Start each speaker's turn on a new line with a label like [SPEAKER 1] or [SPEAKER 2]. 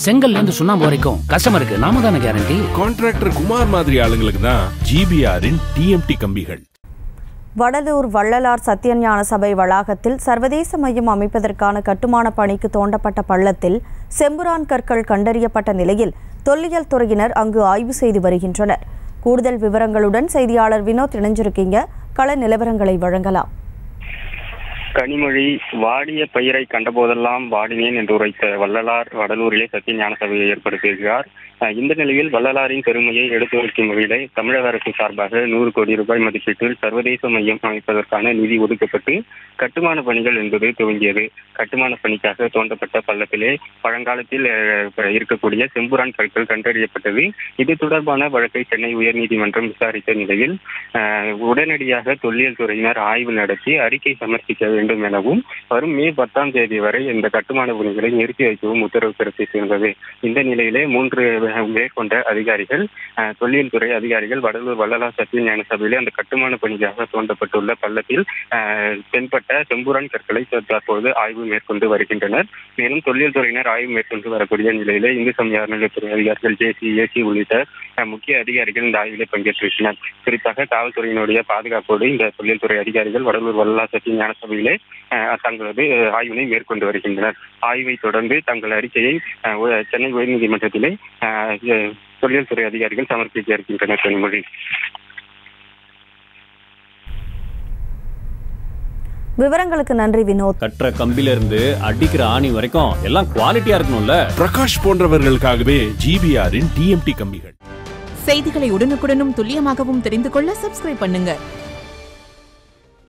[SPEAKER 1] செங்கல்ல இருந்து சுண்ணாம்பு வரைக்கும் கஸ்டமருக்கு நாம தானே கேரண்டி
[SPEAKER 2] கான்ட்ராக்டர் குமார் மாதிரி ஆளுங்களுக்கு தான் ஜிபிஆரின் டிஎம்டி கம்பிகள்
[SPEAKER 3] வடலூர் வள்ளலார் சத்தியஞான சபை வளாகத்தில் சர்வதேச மையம் அமைப்பதற்கான கட்டுமான பணிக்கு தோண்டப்பட்ட பள்ளத்தில் செம்புரான் கற்கள் கண்டறியப்பட்ட நிலையில் தொல்லியல் துறையினர் அங்கு ஆய்வு செய்து வருகின்றனர் கூடுதல் விவரங்களுடன் செய்தியாளர் வினோத் இணைஞ்சிருக்கீங்க கள நிலவரங்களை வழங்கலாம்
[SPEAKER 4] கனிமொழி வாடிய பயிரை கண்டபோதெல்லாம் வாடினேன் என்று உரைத்த வள்ளலார் வடலூரிலே சத்திய ஞான சபையை ஏற்படுத்தியிருக்கிறார் அஹ் இந்த நிலையில் வள்ளலாரின் பெருமையை எடுத்துரைக்கும் வகையிலே தமிழக அரசு சார்பாக நூறு கோடி ரூபாய் மதிப்பீட்டில் சர்வதேச மையம் அமைப்பதற்கான நிதி ஒதுக்கப்பட்டு கட்டுமான பணிகள் என்பது துவங்கியது கட்டுமான பணிக்காக தோண்டப்பட்ட பள்ளத்திலே பழங்காலத்தில் அஹ், இருக்கக்கூடிய செம்புரான் கற்கள் கண்டறியப்பட்டது இது தொடர்பான வழக்கை சென்னை உயர்நீதிமன்றம் விசாரித்த நிலையில் அஹ், உடனடியாக தொல்லியல் துறையினர் ஆய்வு நடத்தி அறிக்கை சமர்ப்பிக்க வேண்டும் எனவும் வரும் மே பத்தாம் தேதி வரை இந்த கட்டுமான பணிகளை நிறுத்தி வைக்கவும் உத்தரவு பிறப்பித்திருந்தது இந்த நிலையிலே மூன்று மேற்கொண்ட அதிகாரிகள் அஹ், தொல்லியல் துறை அதிகாரிகள் வடலூர் வள்ளலார் சத்திய ஞான சபையிலே அந்த கட்டுமான பணிக்காக தோண்டப்பட்டுள்ள பள்ளத்தில் அஹ், தென்பட்ட செம்புரான் கற்களை தற்போது ஆய்வு மேற்கொண்டு வருகின்றனர் மேலும் தொல்லியல் துறையினர் ஆய்வு மேற்கொண்டு வரக்கூடிய நிலையிலே இந்து சமய அறநிலையத்துறை அதிகாரிகள் ஜேசி ஏசி உள்ளிட்ட அஹ், முக்கிய அதிகாரிகள் இந்த ஆய்விலே பங்கேற்றிருந்தனர் குறிப்பாக காவல்துறையினுடைய பாதுகாப்போடு இந்த தொல்லியல் துறை அதிகாரிகள் வடலூர் வள்ளலார் சத்திய ஞான சபையிலே அஹ், தங்களது அஹ், ஆய்வினை மேற்கொண்டு வருகின்றனர் ஆய்வை தொடர்ந்து தங்கள் அறிக்கையை அஹ், உ- சென்னை உயர்நீதிமன்றத்திலே அஹ், அஹ், தொல்லியல் துறை அதிகாரிகள் சமர்ப்பிக்க இருக்கின்றனர் கனிமொழி
[SPEAKER 3] விவரங்களுக்கு நன்றி வினோத்
[SPEAKER 5] கட்டுற கம்பில இருந்து அடிக்கிற ஆணி வரைக்கும் எல்லாம் குவாலிட்டியா இருக்கணும்ல
[SPEAKER 2] பிரகாஷ் போன்றவர்களுக்காகவே ஜிபிஆரின் டிஎம்டி கம்பிகள்
[SPEAKER 6] செய்திகளை உடனுக்குடனும் துல்லியமாகவும் தெரிந்து கொள்ள சப்ஸ்கிரைப் பண்ணுங்க